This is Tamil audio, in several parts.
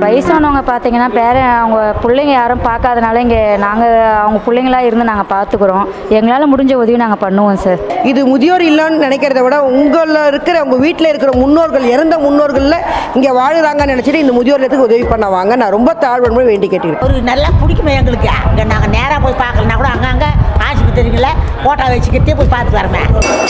வயசானவங்க பார்த்தீங்கன்னா பேர அவங்க பிள்ளைங்க யாரும் பார்க்காதனால இங்கே நாங்கள் அவங்க பிள்ளைங்களா இருந்து நாங்கள் பார்த்துக்குறோம் எங்களால் முடிஞ்ச உதவி நாங்கள் பண்ணுவோம் சார் இது முதியோர் இல்லம்னு நினைக்கிறத விட உங்களில் இருக்கிற உங்கள் வீட்டில் இருக்கிற முன்னோர்கள் இறந்த முன்னோர்களில் இங்கே வாழுறாங்கன்னு நினச்சிட்டு இந்த முதியோர் இல்லத்துக்கு உதவி பண்ண வாங்க நான் ரொம்ப தாழ்வன்மை வேண்டி கேட்டுக்கிறேன் ஒரு நல்லா பிடிக்குமே எங்களுக்கு அங்கே நாங்கள் நேராக போய் பார்க்கலனா கூட அங்கங்கே ஆஸ்பத்திரிகளில் ஃபோட்டோ வச்சுக்கிட்டே போய் பார்த்துட்டு வரமே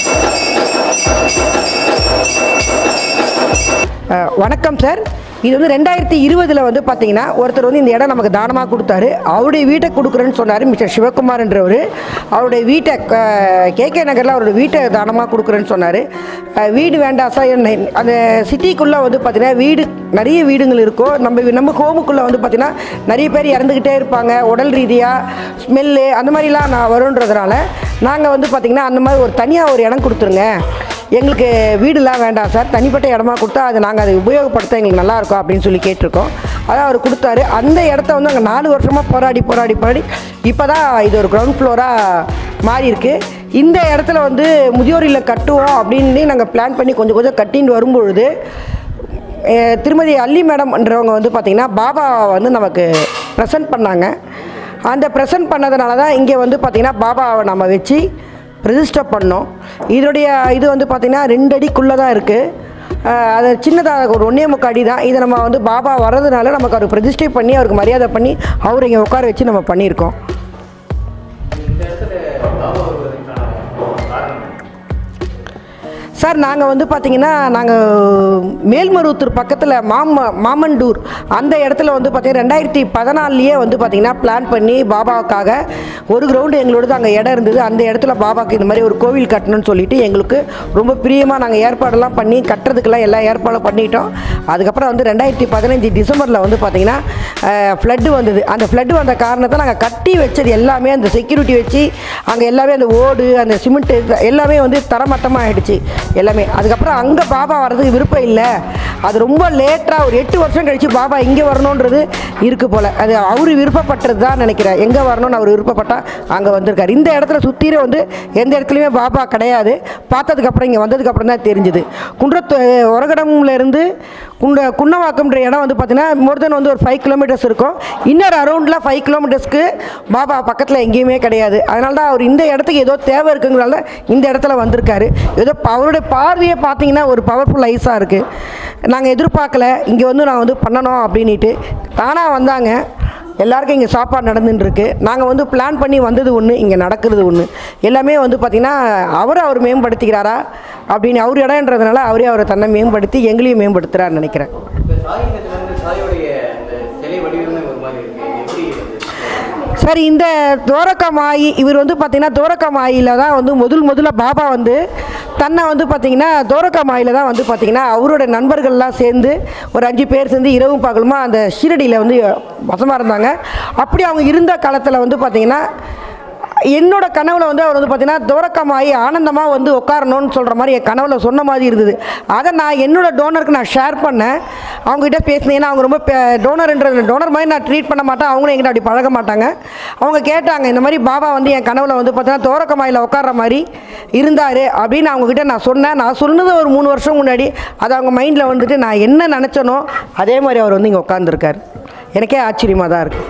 அஹ், வணக்கம் சார் இது வந்து ரெண்டாயிரத்தி இருபதில் வந்து பார்த்தீங்கன்னா ஒருத்தர் வந்து இந்த இடம் நமக்கு தானமாக கொடுத்தாரு அவருடைய வீட்டை கொடுக்குறேன்னு சொன்னார் மிஸ்டர் சிவகுமார்ன்றவர் அவருடைய வீட்டை கே கே நகரில் அவருடைய வீட்டை தானமாக கொடுக்குறேன்னு சொன்னார் வீடு வேண்டாம் சார் என்ன- அந்த சிட்டிக்குள்ளே வந்து பார்த்தீங்கன்னா வீடு நிறைய வீடுகள் இருக்கும் நம்ம நம்ம ஹோமுக்குள்ளே வந்து பார்த்தீங்கன்னா நிறைய பேர் இறந்துக்கிட்டே இருப்பாங்க உடல் ரீதியாக ஸ்மெல்லு அந்த மாதிரிலாம் நான் வருன்றதுனால நாங்கள் வந்து பார்த்திங்கன்னா அந்த மாதிரி ஒரு தனியாக ஒரு இடம் கொடுத்துருங்க எங்களுக்கு வீடுலாம் வேண்டாம் சார் தனிப்பட்ட இடமா கொடுத்தா அது நாங்கள் அதை உபயோகப்படுத்த எங்களுக்கு நல்லா இருக்கும் அப்படின்னு சொல்லி கேட்டிருக்கோம் அதான் அவர் கொடுத்தாரு அந்த இடத்த வந்து நாங்கள் நாலு வருஷமாக போராடி போராடி போராடி இப்போ தான் இது ஒரு கிரவுண்ட் ஃப்ளோராக மாறி இருக்கு இந்த இடத்துல வந்து முதியோர் இல்லம் கட்டுவோம் அப்படின்னு நாங்கள் பிளான் பண்ணி கொஞ்சம் கொஞ்சம் கட்டின்னு வரும்பொழுது அஹ், திருமதி அல்லி மேடம்ன்றவங்க வந்து பார்த்திங்கன்னா பாபா வந்து நமக்கு ப்ரெசன்ட் பண்ணாங்க அந்த ப்ரெசன்ட் பண்ணதுனால தான் இங்கே வந்து பார்த்திங்கன்னா பாபாவை நம்ம வச்சு ரெஜிஸ்டர் பண்ணோம் இதோடைய இது வந்து பார்த்திங்கன்னா ரெண்டு அடிக்குள்ளே தான் இருக்குது அது சின்னதாக ஒரு ஒன்றே முக்கால் அடி தான் இதை நம்ம வந்து பாபா வர்றதுனால நமக்கு அவருக்கு ரெஜிஸ்டர் பண்ணி அவருக்கு மரியாதை பண்ணி அவர் இங்கே உட்கார வச்சு நம்ம பண்ணியிருக்கோம் சார் நாங்கள் வந்து பார்த்தீங்கன்னா நாங்கள் மேல்மருவத்தூர் பக்கத்தில் மாம மாமண்டூர் அந்த இடத்துல வந்து பார்த்தீங்கன்னா ரெண்டாயிரத்தி பதினாலுலேயே வந்து பார்த்தீங்கன்னா பிளான் பண்ணி பாபாவுக்காக ஒரு கிரவுண்டு எங்களோடது அங்கே இடம் இருந்தது அந்த இடத்துல பாபாவுக்கு இந்த மாதிரி ஒரு கோவில் கட்டணும்னு சொல்லிட்டு எங்களுக்கு ரொம்ப பிரியமாக நாங்கள் ஏற்பாடெல்லாம் பண்ணி கட்டுறதுக்கெல்லாம் எல்லா ஏற்பாடும் பண்ணிட்டோம் அதுக்கப்புறம் வந்து ரெண்டாயிரத்தி பதினஞ்சு டிசம்பரில் வந்து பார்த்தீங்கன்னா ஃப்ளட்டு வந்தது அந்த ஃப்ளட்டு வந்த காரணத்தை நாங்கள் கட்டி வச்சது எல்லாமே அந்த செக்யூரிட்டி வச்சு அங்கே எல்லாமே அந்த ஓடு அந்த சிமெண்ட்டு எல்லாமே வந்து தரமட்டமாக ஆயிடுச்சு எல்லாமே அதுக்கப்புறம் அங்கே பாபா வர்றதுக்கு விருப்பம் இல்லை அது ரொம்ப லேட்டாக ஒரு எட்டு வருஷம் கழித்து பாபா இங்கே வரணுன்றது இருக்குது போல் அது அவர் விருப்பப்பட்டது தான் நினைக்கிறேன் எங்கே வரணும்னு அவர் விருப்பப்பட்டால் அங்கே வந்திருக்காரு இந்த இடத்துல சுற்றிலும் வந்து எந்த இடத்துலையுமே பாபா கிடையாது பார்த்ததுக்கப்புறம் இங்கே வந்ததுக்கப்புறம் தான் தெரிஞ்சுது குன்றத்து உரகடம்ல இருந்து குண்ட குன்னவாக்கம்ன்ற இடம் வந்து பார்த்தீங்கன்னா மோர் தென் வந்து ஒரு ஃபைவ் கிலோமீட்டர்ஸ் இருக்கும் இன்னர் அரௌண்டில் ஃபைவ் கிலோமீட்டர்ஸ்க்கு பாபா பக்கத்தில் எங்கேயுமே கிடையாது அதனால தான் அவர் இந்த இடத்துக்கு ஏதோ தேவை இருக்குங்கிறனால இந்த இடத்துல வந்திருக்காரு ஏதோ ப- அவருடைய பார்வையே பார்த்தீங்கன்னா ஒரு பவர்ஃபுல் ஐஸாக இருக்குது நாங்கள் எதிர்பார்க்கல இங்கே வந்து நான் வந்து பண்ணணும் அப்படின்ட்டு தானாக வந்தாங்க எல்லாருக்கும் இங்கே சாப்பாடு நடந்துன்னு இருக்கு நாங்கள் வந்து பிளான் பண்ணி வந்தது ஒன்று இங்கே நடக்கிறது ஒன்று எல்லாமே வந்து பார்த்திங்கன்னா அவர் அவர் மேம்படுத்திக்கிறாரா அப்படின்னு அவர் இடம்ன்றதுனால அவரே அவரை தன்னை மேம்படுத்தி எங்களையும் மேம்படுத்துகிறான்னு நினைக்கிறேன் இப்போ சாயினத்துல இருந்து சாயோடைய அந்த சிலை வடிவமே ஒரு மாதிரி இருக்கு இது எப்படி வந்து சரி இந்த தோரக்கமாயி இவர் வந்து பார்த்திங்கன்னா தோரக்கமாயில தான் வந்து முதல் முதல்ல பாபா வந்து தன்னை வந்து பார்த்திங்கன்னா தோரக்கமாயில தான் வந்து பார்த்திங்கன்னா அவரோட நண்பர்கள்லாம் சேர்ந்து ஒரு அஞ்சு பேர் சேர்ந்து இரவும் பகலுமா அந்த ஷீரடியில் வந்து வசமாக இருந்தாங்க அப்படி அவங்க இருந்த காலத்தில் வந்து பார்த்திங்கன்னா என்னோட கனவுல வந்து அவர் வந்து பார்த்தீங்கன்னா துவரக்கமாகி ஆனந்தமாக வந்து உட்காரணும்னு சொல்கிற மாதிரி என் கனவுல சொன்ன மாதிரி இருந்தது அதை நான் என்னோட டோனருக்கு நான் ஷேர் பண்ணேன் அவங்ககிட்ட பேசினேன் ஏன்னா அவங்க ரொம்ப டோனர்ன்றது டோனர் மாதிரி நான் ட்ரீட் பண்ண மாட்டேன் அவங்களும் என்கிட்ட அப்படி பழக மாட்டாங்க அவங்க கேட்டாங்க இந்த மாதிரி பாபா வந்து என் கனவுல வந்து பார்த்தீங்கன்னா துவரக்கமாயில் உட்கார்ற மாதிரி இருந்தார் அப்படின்னு அவங்கக்கிட்ட நான் சொன்னேன் நான் சொன்னது ஒரு மூணு வருஷம் முன்னாடி அது அவங்க மைண்டில் வந்துட்டு நான் என்ன நினச்சனோ அதே மாதிரி அவர் வந்து இங்கே உட்காந்துருக்காரு எனக்கே ஆச்சரியமாக தான் இருக்குது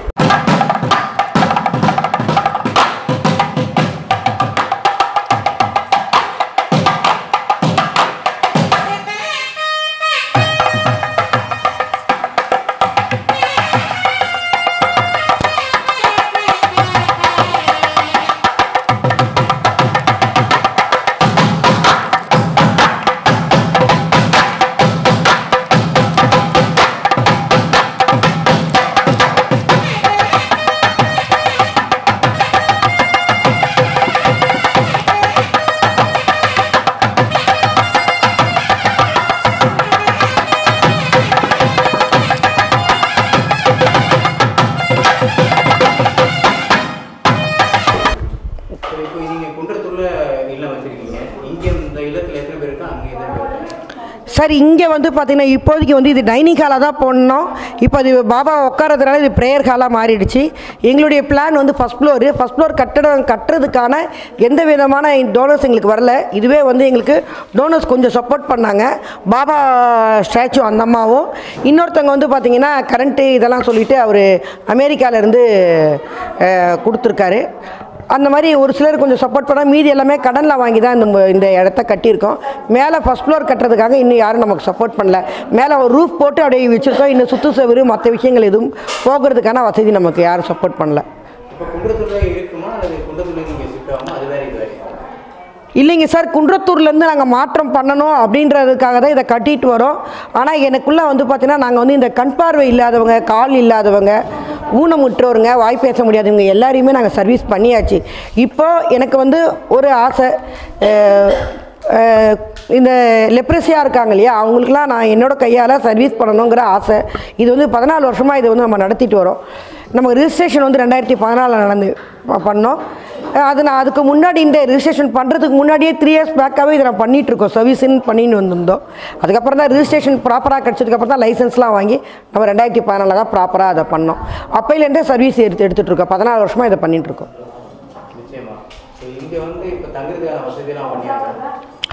சார் இங்கே வந்து பார்த்தீங்கன்னா இப்போதைக்கு வந்து இது டைனிங் ஹாலாக தான் போடணும் இப்போ அது பாபா உட்காரதுனால இது ப்ரேயர் ஹாலாக மாறிடுச்சு எங்களுடைய பிளான் வந்து ஃபஸ்ட் ஃப்ளோரு ஃபஸ்ட் ஃப்ளோர் கட்டடம் கட்டுறதுக்கான எந்த விதமான டோனர்ஸ் எங்களுக்கு வரல இதுவே வந்து எங்களுக்கு டோனர்ஸ் கொஞ்சம் சப்போர்ட் பண்ணாங்க பாபா ஸ்டாச்சு அந்த அம்மாவும் இன்னொருத்தவங்க வந்து பார்த்தீங்கன்னா கரண்ட்டு இதெல்லாம் சொல்லிட்டு அவர் அமெரிக்காவிலேருந்து கொடுத்துருக்காரு அந்த மாதிரி ஒரு சிலர் கொஞ்சம் சப்போர்ட் பண்ணால் மீதி எல்லாமே கடனில் வாங்கி தான் இந்த மு- இந்த இடத்த கட்டியிருக்கோம் மேலே ஃபஸ்ட் ஃப்ளோர் கட்டுறதுக்காக இன்னும் யாரும் நமக்கு சப்போர்ட் பண்ணல மேலே ஒரு ரூஃப் போட்டு அப்படியே வச்சுருக்கோம் இன்னும் சுற்று சுவர் மற்ற விஷயங்கள் எதுவும் போகிறதுக்கான வசதி நமக்கு யாரும் சப்போர்ட் பண்ணல இப்போ குன்றத்தூர்ல இருக்குமா அல்லது குன்றத்தூர்ல நீங்க ஷிஃப்ட் ஆகுமா அது வேற இது வேற இல்லைங்க சார் குன்றத்தூர்லேருந்து நாங்கள் மாற்றம் பண்ணணும் அப்படின்றதுக்காக தான் இதை கட்டிட்டு வரோம் ஆனால் எனக்குள்ளே வந்து பார்த்தீங்கன்னா நாங்கள் வந்து இந்த கண் பார்வை இல்லாதவங்க கால் இல்லாதவங்க ஊனமுற்றோருங்க வாய் பேச முடியாதவங்க எல்லாரையுமே நாங்கள் சர்வீஸ் பண்ணியாச்சு இப்போ எனக்கு வந்து ஒரு ஆசை அஹ், அஹ், இந்த லெப்ரஸியாக இருக்காங்க இல்லையா அவங்களுக்குலாம் நான் என்னோட கையால் சர்வீஸ் பண்ணணுங்கிற ஆசை இது வந்து பதினாலு வருஷமாக இதை வந்து நம்ம நடத்திட்டு வரோம் நம்ம ரிஜிஸ்ட்ரேஷன் வந்து ரெண்டாயிரத்தி பதினாலில் நடந்து ப- பண்ணோம் அஹ் அது நான் அதுக்கு முன்னாடி இந்த ரிஜிஸ்ட்ரேஷன் பண்ணுறதுக்கு முன்னாடியே த்ரீ இயர்ஸ் பேக்காகவே இதை நான் பண்ணிட்டு இருக்கோம் சர்வீஸ்ன்னு பண்ணிட்டு வந்திருந்தோம் அதுக்கப்புறம் தான் ரிஜிஸ்ட்ரேஷன் ப்ராப்பராக கிடச்சதுக்கப்புறம் தான் லைசன்ஸ்லாம் வாங்கி நம்ம ரெண்டாயிரத்தி பதினாலில் தான் ப்ராப்பராக அதை பண்ணோம் அப்பையிலேருந்தே சர்வீஸ் எடுத்து எடுத்துகிட்டு இருக்கோம் பதினாலு வருஷமாக இதை பண்ணிட்டு இருக்கோம் நிச்சயமா ஸோ இங்க வந்து இப்போ தங்குறதுக்கான வசதியெல்லாம் பண்ணியாச்சா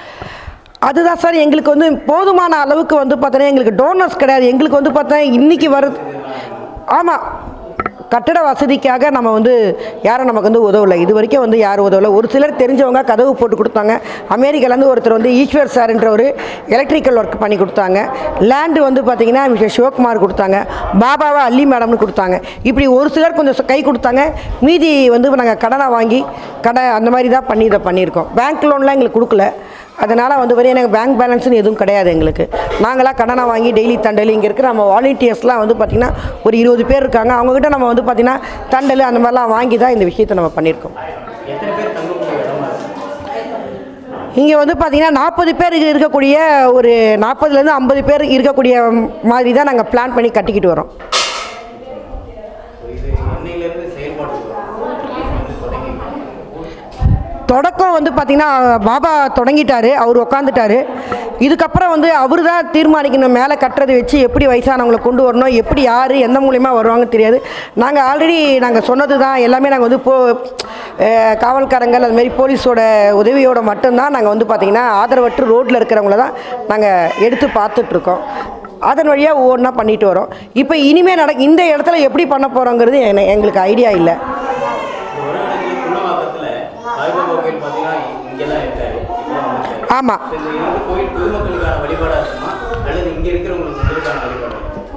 அதுதான் சார் எங்களுக்கு வந்து போதுமான அளவுக்கு வந்து பார்த்தோன்னா எங்களுக்கு டோனர்ஸ் கிடையாது எங்களுக்கு வந்து பார்த்தா இன்றைக்கி வருது ஆமாம் கட்டட வசதிக்காக நம்ம வந்து யாரும் நமக்கு வந்து உதவலை இது வரைக்கும் வந்து யாரும் உதவலை ஒரு சிலர் தெரிஞ்சவங்க கதவு போட்டு கொடுத்தாங்க அமெரிக்காலேருந்து ஒருத்தர் வந்து ஈஸ்வர் சார்ன்ற ஒரு எலக்ட்ரிக்கல் ஒர்க் பண்ணி கொடுத்தாங்க லேண்டு வந்து பார்த்திங்கன்னா மிஸ்டர் சிவகுமார் கொடுத்தாங்க பாபாவை அள்ளி மேடம்னு கொடுத்தாங்க இப்படி ஒரு சிலர் கொஞ்சம் கை கொடுத்தாங்க மீதி வந்து நாங்கள் கடனை வாங்கி கடை அந்த மாதிரி தான் பண்ணி இதை பண்ணியிருக்கோம் பேங்க் லோன்லாம் எங்களுக்கு கொடுக்கல அதனால் வந்து வரையும் எனக்கு பேங்க் பேலன்ஸ்னு எதுவும் கிடையாது எங்களுக்கு நாங்களாம் கடனை வாங்கி டெய்லி தண்டல் இங்கே இருக்கிற நம்ம வாலண்டியர்ஸ்லாம் வந்து பார்த்திங்கன்னா ஒரு இருபது பேர் இருக்காங்க அவங்கக்கிட்ட நம்ம வந்து பார்த்திங்கன்னா தண்டல் அந்த மாதிரிலாம் வாங்கி தான் இந்த விஷயத்தை நம்ம பண்ணியிருக்கோம் எத்தனை பேர் தங்கக்கூடிய இடமா இருக்கு இங்கே வந்து பார்த்திங்கன்னா நாற்பது பேர் இருக்கக்கூடிய ஒரு நாற்பதுலேருந்து ஐம்பது பேர் இருக்கக்கூடிய மாதிரி தான் நாங்கள் பிளான் பண்ணி கட்டிக்கிட்டு வரோம் ஸோ இது என்னையிலேருந்து செயல்பாட்டுக்கு வரும் வந்து தொடங்கி தொடக்கம் வந்து பார்த்திங்கன்னா பாபா தொடங்கிட்டாரு அவர் உக்காந்துட்டாரு இதுக்கப்புறம் வந்து அவர் தான் தீர்மானிக்கணும் மேலே கட்டுறது வச்சு எப்படி வயசானவங்களை கொண்டு வரணும் எப்படி யார் எந்த மூலியமா வருவாங்கன்னு தெரியாது நாங்கள் ஆல்ரெடி நாங்கள் சொன்னது தான் எல்லாமே நாங்கள் வந்து போ அஹ், காவல்காரங்கள் அது மாதிரி போலீஸோட உதவியோட மட்டும்தான் நாங்கள் வந்து பார்த்திங்கன்னா ஆதரவற்று ரோட்டில் இருக்கிறவங்கள தான் நாங்கள் எடுத்து பார்த்துட்ருக்கோம் அதன் வழியாக ஒவ்வொன்றா பண்ணிட்டு வரோம் இப்போ இனிமேல் நட இந்த இடத்துல எப்படி பண்ண போகிறோங்கிறது என- எங்களுக்கு ஐடியா இல்லை இந்த வருடத்தில் குன்னவாக்கத்தில் சாய்பாபா கோயில் பார்த்தீங்கன்னா இங்கே தான் இருக்காரு இப்போ வந்துருக்காரு ஆமாம் ஸோ இந்த இரண்டு கோயில் பொதுமக்களுக்கான வழிபாடாக இருக்குமா அல்லது இங்கே இருக்கிறவங்களுக்கு உங்களுக்கான வழிபாடு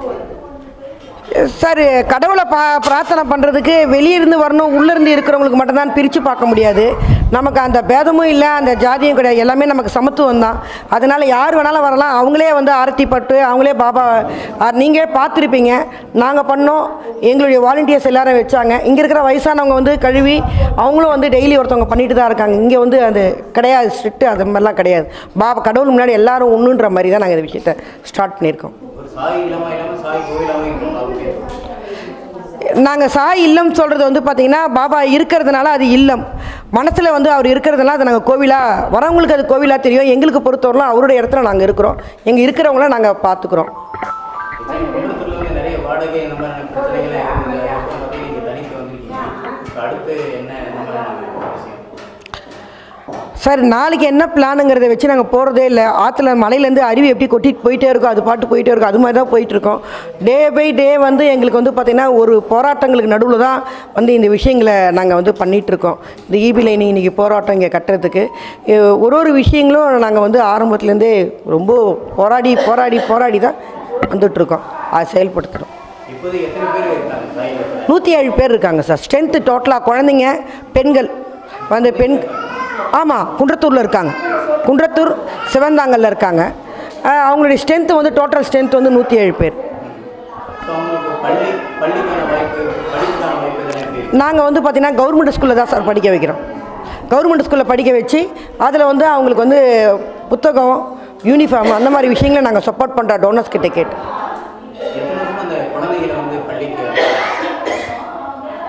சார் கடவுளை பா பிரார்த்தனை பண்ணுறதுக்கு வெளியிருந்து வரணும் உள்ளேருந்து இருக்கிறவங்களுக்கு மட்டும்தான் பிரித்து பார்க்க முடியாது நமக்கு அந்த பேதமும் இல்லை அந்த ஜாதியும் கிடையாது எல்லாமே நமக்கு சமத்துவம் தான் அதனால் யார் வேணாலும் வரலாம் அவங்களே வந்து ஆரத்தி பட்டு அவங்களே பாபா நீங்கள் பார்த்துருப்பீங்க நாங்கள் பண்ணோம் எங்களுடைய வாலண்டியர்ஸ் எல்லாரும் வச்சாங்க இங்கே இருக்கிற வயசானவங்க வந்து கழுவி அவங்களும் வந்து டெய்லி ஒருத்தவங்க பண்ணிட்டு தான் இருக்காங்க இங்கே வந்து அது கிடையாது ஸ்ட்ரிக்ட்டு அது மாதிரிலாம் கிடையாது பாபா கடவுள் முன்னாடி எல்லாரும் ஒன்றுன்ற மாதிரி தான் நாங்கள் இந்த விஷயத்தை ஸ்டார்ட் பண்ணியிருக்கோம் ஒரு சாய் இல்லமா இல்லாமல் சாய் கோயிலாகவும் இருக்கும் அவங்க நாங்கள் சாய் இல்லம் சொல்கிறது வந்து பார்த்திங்கன்னா பாபா இருக்கிறதுனால அது இல்லம் மனசில் வந்து அவர் இருக்கிறதுனால அதை நாங்கள் கோவிலாக வரவங்களுக்கு அது கோவிலாக தெரியும் எங்களுக்கு பொறுத்தவரைலாம் அவருடைய இடத்துல நாங்கள் இருக்கிறோம் எங்கள் இருக்கிறவங்கள நாங்கள் பார்த்துக்குறோம் குன்றத்தூர்ல வந்து நிறைய வாடகை இந்த மாதிரியான பிரச்சனைகள்லாம் இருக்குது அப்புறம் பற்றி நீங்கள் தனித்து வந்திருக்கீங்க இப்போ அடுத்து என்ன இந்த மாதிரியான விஷயம் சார் நாளைக்கு என்ன பிளானுங்கிறத வச்சு நாங்கள் போகிறதே இல்லை ஆற்றுல மலையிலேருந்து அருவி எப்படி கொட்டிட்டு போயிட்டே இருக்கோம் அது பாட்டு போயிட்டே இருக்கும் அது மாதிரி தான் போயிட்டுருக்கோம் டே பை டே வந்து எங்களுக்கு வந்து பார்த்திங்கன்னா ஒரு போராட்டங்களுக்கு நடுவில் தான் வந்து இந்த விஷயங்களை நாங்கள் வந்து பண்ணிகிட்ருக்கோம் இந்த ஈபி லைனிங் இன்றைக்கி போராட்டம் இங்கே கட்டுறதுக்கு எ- ஒரு ஒரு விஷயங்களும் நாங்கள் வந்து ஆரம்பத்துலேருந்தே ரொம்ப போராடி போராடி போராடி தான் வந்துட்டுருக்கோம் அதை செயல்படுத்துகிறோம் இப்போது எத்தனை பேர் இருக்காங்க சாய் இல்லத்தில் நூற்றி ஏழு பேர் இருக்காங்க சார் ஸ்ட்ரென்த்து டோட்டலாக குழந்தைங்க பெண்கள் வந்து பெண் ஆமாம் குன்றத்தூரில் இருக்காங்க குன்றத்தூர் சிவந்தாங்கல்ல இருக்காங்க அஹ் அவங்களுடைய ஸ்ட்ரென்த்து வந்து டோட்டல் ஸ்ட்ரென்த் வந்து நூற்றி ஏழு பேர் ஸோ அவங்களுக்கு பள்ளி பள்ளிக்கான வாய்ப்பு படிப்புக்கான வாய்ப்பு இதெல்லாம் எப்படி இருக்கு நாங்கள் வந்து பார்த்திங்கன்னா கவர்மெண்ட் ஸ்கூலில் தான் சார் படிக்க வைக்கிறோம் கவர்மெண்ட் ஸ்கூலில் படிக்க வச்சு அதில் வந்து அவங்களுக்கு வந்து புத்தகம் யூனிஃபார்ம் அந்த மாதிரி விஷயங்களை நாங்கள் சப்போர்ட் பண்ணுறோம் டோனர்ஸ் கிட்ட கேட்டு எத்தனை வருஷமா அந்த குழந்தைகளை வந்து பள்ளிக்கு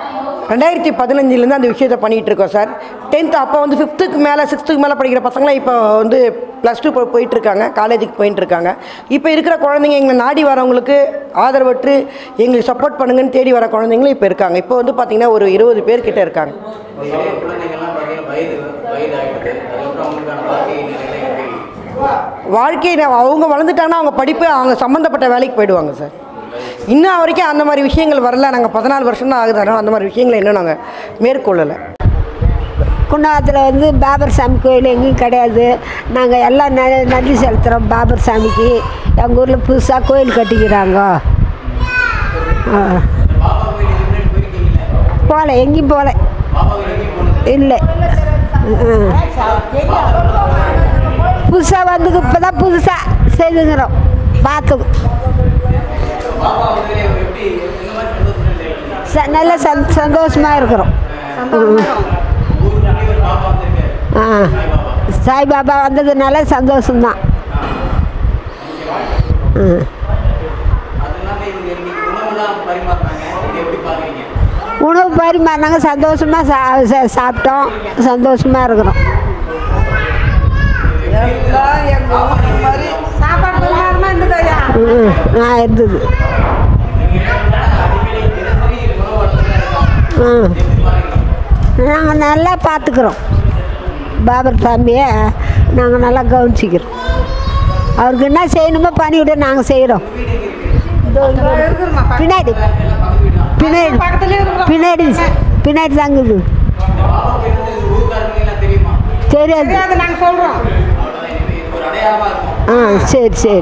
ரெண்டாயிரத்தி பதினஞ்சுலேருந்து அந்த விஷயத்தை பண்ணிகிட்டு இருக்கோம் சார் டென்த் அப்போ வந்து ஃபிஃப்த்துக்கு மேலே சிக்ஸ்த்துக்கு மேலே படிக்கிற பசங்களாம் இப்போ வந்து ப்ளஸ் டூ போயிட்டுருக்காங்க காலேஜுக்கு போயிட்டு இருக்காங்க இப்போ இருக்கிற குழந்தைங்க எங்களை நாடி வரவங்களுக்கு ஆதரவற்று எங்களுக்கு சப்போர்ட் பண்ணுங்கன்னு தேடி வர குழந்தைங்களும் இப்போ இருக்காங்க இப்போ வந்து பார்த்திங்கன்னா ஒரு இருபது பேர் கிட்ட இருக்காங்க இப்போ இளைய குழந்தைங்கள்லாம் பார்த்தீங்கன்னா வயது வயது ஆகிடுது அதுக்கப்புறம் அவங்களுக்கான வாழ்க்கை நிலையில எப்படி வாழ்க்கை அவங்க வளர்ந்துட்டாங்கன்னா அவங்க படிப்பு அவங்க சம்மந்தப்பட்ட வேலைக்கு போயிடுவாங்க சார் இன்னும் வரைக்கும் அந்த மாதிரி விஷயங்கள் வரல நாங்கள் பதினாலு வருஷம் தான் ஆகுது அதனால் அந்த மாதிரி விஷயங்களை இன்னும் நாங்கள் மேற்கொள்ளலை குன்னகத்தில் வந்து பாபர் சாமி கோயில் எங்கேயும் கிடையாது நாங்கள் எல்லாம் ந நன்றி செலுத்துகிறோம் பாபர் சாமிக்கு எங்கள் ஊரில் புதுசாக கோயில் கட்டிக்கிறாங்க ஆ. போகல எங்கேயும் போகல இல்லை புதுசாக வந்து இப்போ தான் புதுசாக செய்துங்கிறோம் பார்த்து பாபா வந்து எப்படி எந்த மாதிரி சந்தோஷம் இல்லை ச நல்ல சந் சந்தோஷமாக இருக்கிறோம் ஆ சாய்பாபா வந்ததுனால சந்தோஷம்தான் ஆ அது இல்லாமல் இவங்க இன்னைக்கு உணவுலாம் பரிமாறுறாங்க இது எப்படி பார்க்குறீங்க உணவு பரிமாறினாங்க சந்தோஷமாக சா சா- சாப்பிட்டோம் சந்தோஷமாக இருக்கிறோம் ம், ஆ இருந்தது ம் நாங்கள் நல்லா பார்த்துக்குறோம் பாபர் சாமியை நாங்கள் நல்லா கவனிச்சிக்கிறோம் அவருக்கு என்ன செய்யணுமோ பண்ணிவிட நாங்கள் செய்கிறோம் பின்னாடி பின்னாடி பின்னாடி பின்னாடி தாங்குது ஊர்க்காரங்களுக்குலாம் தெரியுமா தெரியாது நாங்கள் சொல்கிறோம் இது ஒரு அடையாளமாக இருக்கும் ஆ சரி சரி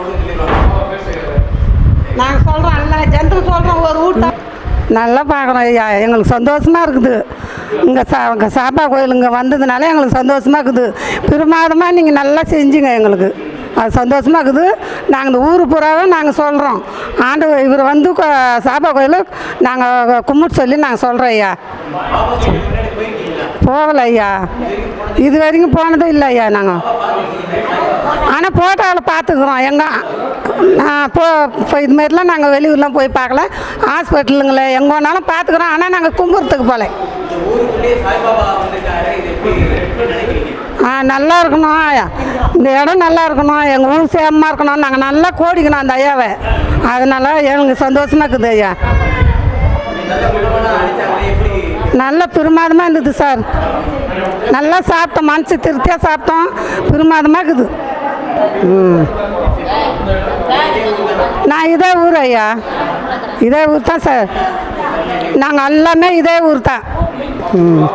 நாங்கள் சொல்கிறோம் எல்லா ஜனத்துக்கு சொல்கிறோம் ஒரு ஊட்ட நல்லா பார்க்குறோம் ஐயா எங்களுக்கு சந்தோஷமாக இருக்குது இங்கே சா இங்கே சாப்பா கோயில் இங்கே வந்ததுனால எங்களுக்கு சந்தோஷமாக இருக்குது பிரமாதமாக நீங்கள் நல்லா செஞ்சீங்க எங்களுக்கு அது சந்தோஷமாக இருக்குது நாங்கள் இந்த ஊர் பூராவே நாங்கள் சொல்கிறோம் ஆண்டு இவர் வந்து கொ- சாப்பா கோயில் நாங்கள் கும்பிட்டு சொல்லி நாங்கள் சொல்கிறோம் ஐயா போகல ஐயா இது வரைக்கும் போனதும் இல்லை ஐயா நாங்கள் ஆனால் ஃபோட்டோவில் பார்த்துக்குறோம் எங்கே போ இப்போ இது மாதிரிலாம் நாங்கள் வெளியூர்லாம் போய் பார்க்கல ஹாஸ்பிட்டலுங்கள எங்கே வேணாலும் பார்த்துக்குறோம் ஆனால் நாங்கள் கும்புறத்துக்கு போகல இந்த ஊருக்குள்ளேயே சாய்பாபா வந்திருக்காரு இது எப்படி எப்படி நினைக்கிறீங்க ஆ நல்லா இருக்கணும் ஐயா இந்த இடம் நல்லா இருக்கணும் எங்கள் ஊர் சேமமாக இருக்கணும் நாங்கள் நல்லா கோடிக்கணும் அந்த ஐயாவை அதனால எங்களுக்கு சந்தோஷமாக இருக்குது ஐயா நல்ல உணவெல்லாம் அடிச்சாங்களே எப்படி நல்ல பிரமாதமாக இருந்தது சார் நல்லா சாப்பிட்டோம் மனசு திருப்தியாக சாப்பிட்டோம் பிரமாதமாக இருக்குது ம் நான் இதே ஊர் ஐயா இதே ஊர் தான் சார் நாங்கள் எல்லாமே இதே ஊர் தான் ம்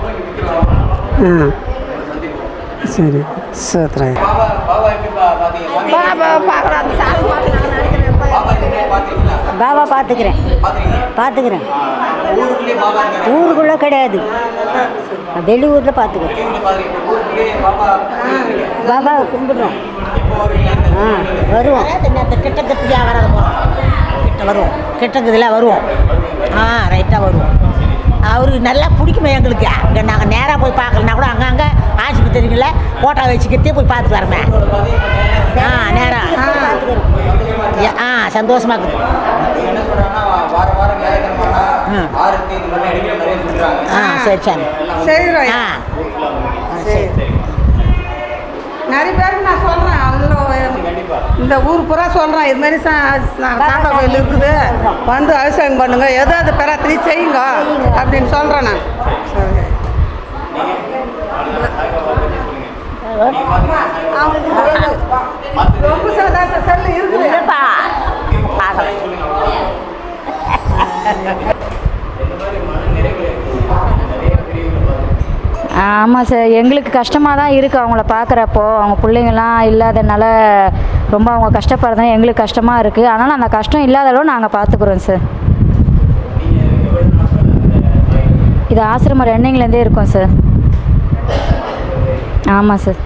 ஆ சரி சோத்ராய் பாபா பாபா எப்படி பா- பாத்தீங்க பாபா எப்படி பாத்தீங்களா பாபா பார்த்துக்கிறேன் பாத்தீங்க பார்த்துக்கிறேன் ஊருக்குள்ளேயே பாபா இருக்காரு ஊருக்குள்ளே கிடையாது வெளியூரில் பார்த்துக்கிறேன் வெளியூர்ல பாத்தீங்க ஊருக்குள்ளேயே பாபா இருக்கீங்க. பாபா கும்பிடுறோம் எப்போ வருவீங்க ஆ வருவோம் இந்த கிட்ட கத்திரியா வராது போகிறோம் கிட்ட வருவோம் கிட்டக்குதுல வருவோம் ஆ ரைட்டாக வருவோம் அவருக்கு நல்லா பிடிக்குமே எங்களுக்கு இங்கே நாங்கள் நேராக போய் பார்க்கலனா கூட அங்கங்கே ஆஸ்பத்திரிகளில் ஃபோட்டோ வச்சுக்கிட்டே போய் பார்த்துட்டு வரமே ஆ நேராக ஆ சந்தோஷமாக இருக்குது என்ன சொல்றாங்கன்னா வார வாரம் வியாழக்கிழமை ம். ஆறுக்கு இந்த மாதிரி அடிக்கிற நிறைய சொல்றாங்க ஆ சரி சாமி செய்கிறோம் ஆ சரி நிறைய பேருக்கு நான் சொல்கிறேன் அவ்வளோ கண்டிப்பா இந்த ஊர் பூரா சொல்கிறேன் இது மாதிரி சா சா- சாப்பா கோயில் இருக்குது வந்து அபிஷேகம் பண்ணுங்க எதோ அது பெறாத்திரி செய்யுங்க அப்படின்னு சொல்கிறேன் நான் ரொம்ப சந்தோஷம் செல்லு இருக்குது ஆமாம் சார் எங்களுக்கு கஷ்டமாக தான் இருக்குது அவங்கள பார்க்குறப்போ அவங்க பிள்ளைங்கள்லாம் இல்லாதனால ரொம்ப அவங்க கஷ்டப்படுறதுனால எங்களுக்கு கஷ்டமாக இருக்குது ஆனாலும் அந்த கஷ்டம் இல்லாத அளவு நாங்கள் பார்த்துக்குறோம் சார் இது ஆசிரமம் ரன்னிங்லேருந்தே இருக்கோம் சார் ஆமாம் சார்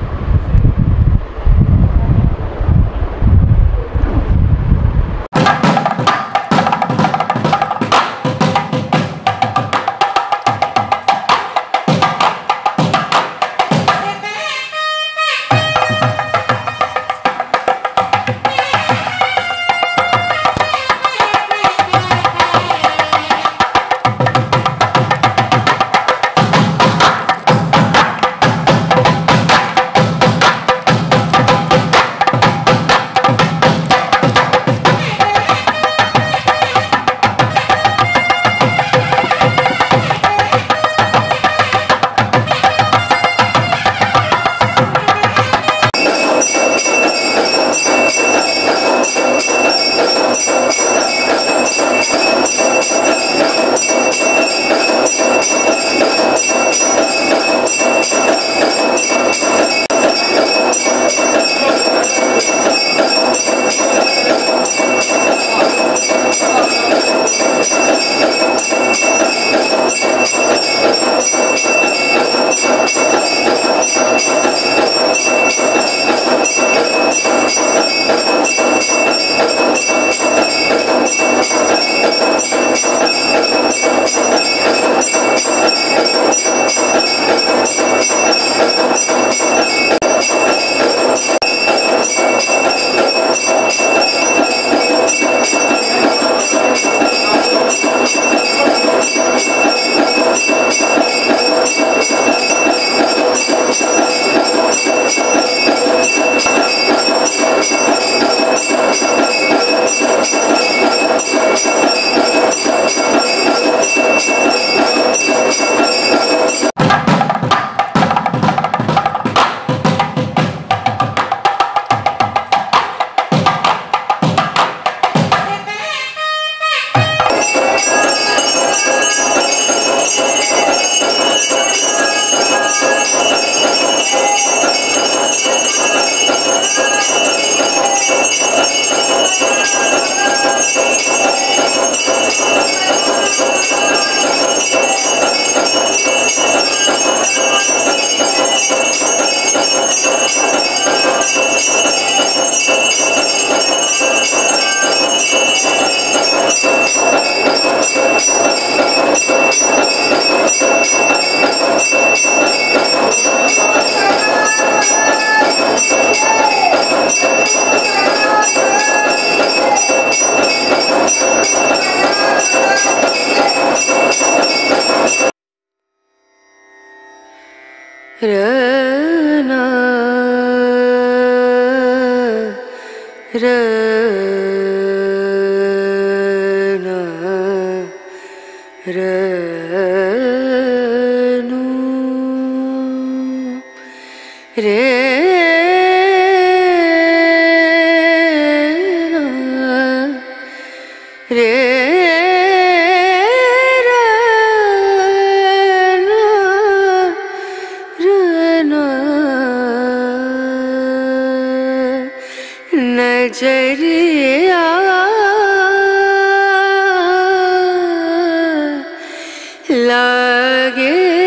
रना रना रनु रे रे नजरिया लागे